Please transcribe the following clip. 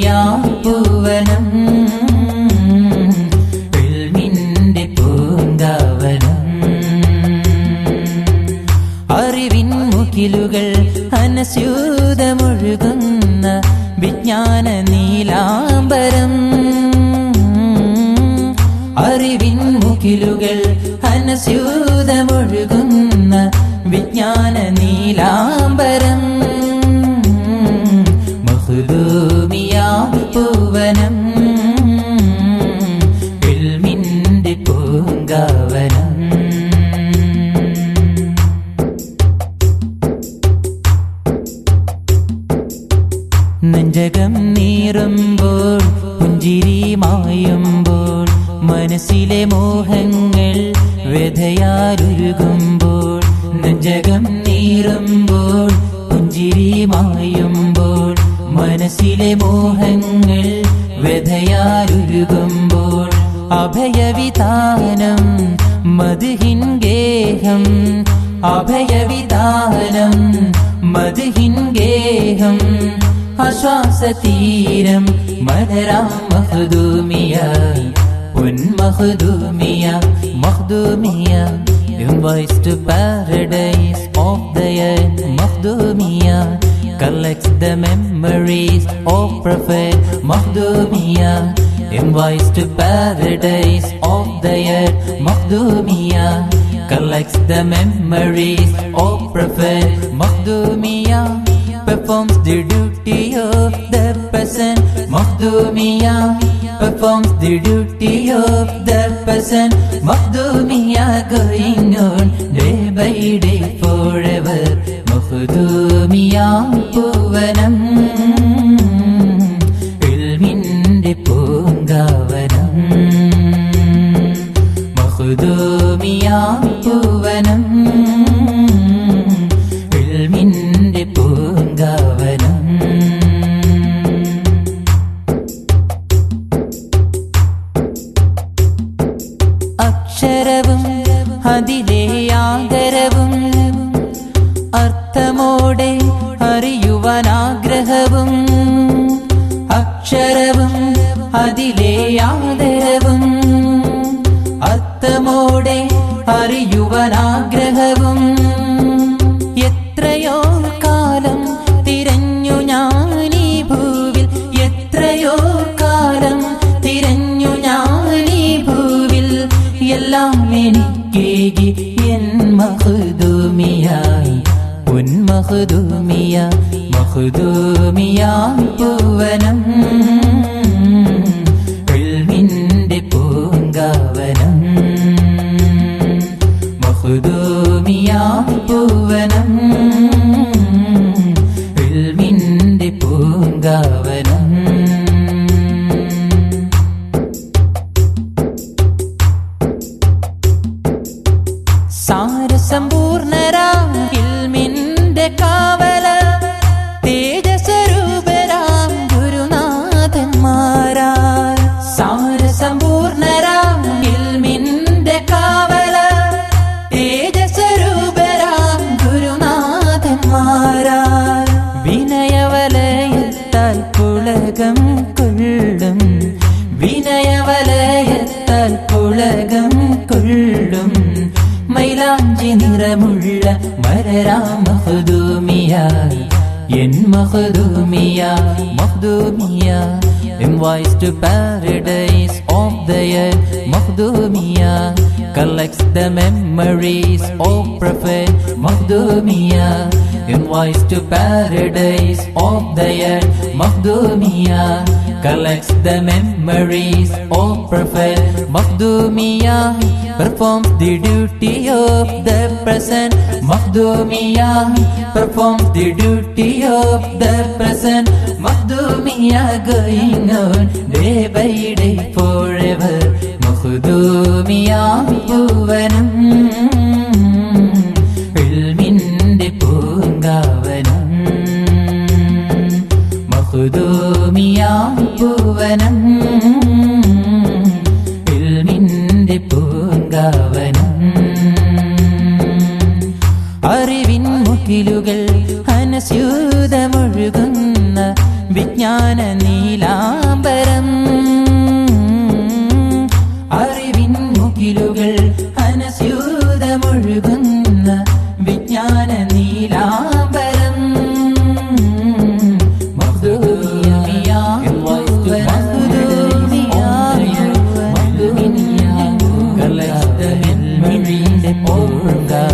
പൂവനം ഇൽമിന്റെ പൂങ്കാവനം അറിവിൻ മുകിലുകൾ അനസ്യൂതമൊഴുകുന്ന വിജ്ഞാന നീലാംബരം അറിവിൻ മുകിലുകൾ അനസ്യൂതമൊഴുകുന്ന വിജ്ഞാന നീലാംബരം മഹുദൂമിയ പൂവനം ഇൽമിന്റെ പൂങ്കാവനം നെഞ്ചകം നീറുമ്പോൾ പുഞ്ചിരി മായുമ്പോൾ മനസ്സിലെ മോഹങ്ങൾ വ്യഥയാലുരുകുമ്പോൾ നെഞ്ചകം നീറുമ്പോൾ പുഞ്ചിരി മായുമ്പോൾ മനസ്സിലെ മോഹങ്ങൾ വ്യഥയാലുരുകുമ്പോൾ അഭയവിധാനം മധുഹിൻ ഗേഹം അഭയവിധാനം മധുഹിൻ ഗേഹം ആശ്വാസതീരം മലരാം മഹദൂമിയ പൊന്മഹദൂമിയ മഹദൂമിയ Invites to paradise of the earth Makhdumiya Collects the memories of Prophet Makhdumiya Invites to paradise of the earth Makhdumiya Collects the memories of Prophet Makhdumiya performs the duty of the person Makhdumiya performs the duty of the person Makhdumiya going on day by day forever Makhdumiya പൂവനം ഇൽമിന്റെ പൂങ്കാവനം മഹുദൂമിയ പൂവനം ഇൽമിന്റെ പൂങ്കാവനം അക്ഷരവും അതിലെ ആദരവും അർത്ഥമോടെ അറിയുവാൻ ആഗ്രഹവും അക്ഷരവും അതിലെ ആദരവും അർത്ഥമോടെ അറിയുവാൻ ആഗ്രഹവും എത്രയോ കാലം തിരഞ്ഞു ഞാൻ ഈ ഭൂവിൽ എത്രയോ കാലം തിരഞ്ഞു ഞാൻ ഈ ഭൂവിൽ എല്ലാം എനിക്കേകി എൻ മഹദൂമിയായി പൊൻ മഹദൂമിയ മഹദൂമിയ പൂവനം ഇൽമിന്റെ പൂങ്കാവനം മഹദൂമിയ പൂവനം ഇൽമിന്റെ പൂങ്കാവനം സാരസമ്പൂർണരാം ഇൽമിന്റെ കാവല തേജസ്വരൂപരാം ഗുരുനാഥന്മാരാ സാരസമ്പൂർണരാം ഇൽമിന്റെ കാവല തേജസ്വരൂപരാം ഗുരുനാഥന്മാരാ വിനയവലയത്താൽ പുളകം കൊള്ളും വിനയവലയത്താൽ പുളകം കൊള്ളും മൈലാഞ്ചി നിറമുള്ള മരരാം മഹദൂമിയായി എൻ Makhdumiya Makhdumiya Invites to paradise of the earth Makhdumiya Collects the memories of Prophet Makhdumiya Invites to paradise of the earth Makhdumiya Collects the memories of Prophet Makhdumiya Performs the duty of the present Makhdumiya Performs the duty of the present Makhdumiya going on day by day forever Makhdumiya പൂവനം ഇൽമിന്റെ പൂങ്കാവനം മഹുദൂമിയ പൂവനം ഇൽമിന്റെ പൂങ്കാവനം അറിവിൻ മുകിലുകൾ അനസ്യൂതമൊഴുകുന്ന വിജ്ഞാന നീലാംബരം അറിവിൻ മുകിലുകൾ അനസ്യൂതമൊഴുകുന്ന വിജ്ഞാന നീലാംബരം മഖ്ദൂമിയാ മഖ്ദൂമിയാ പൂങ്കാവനം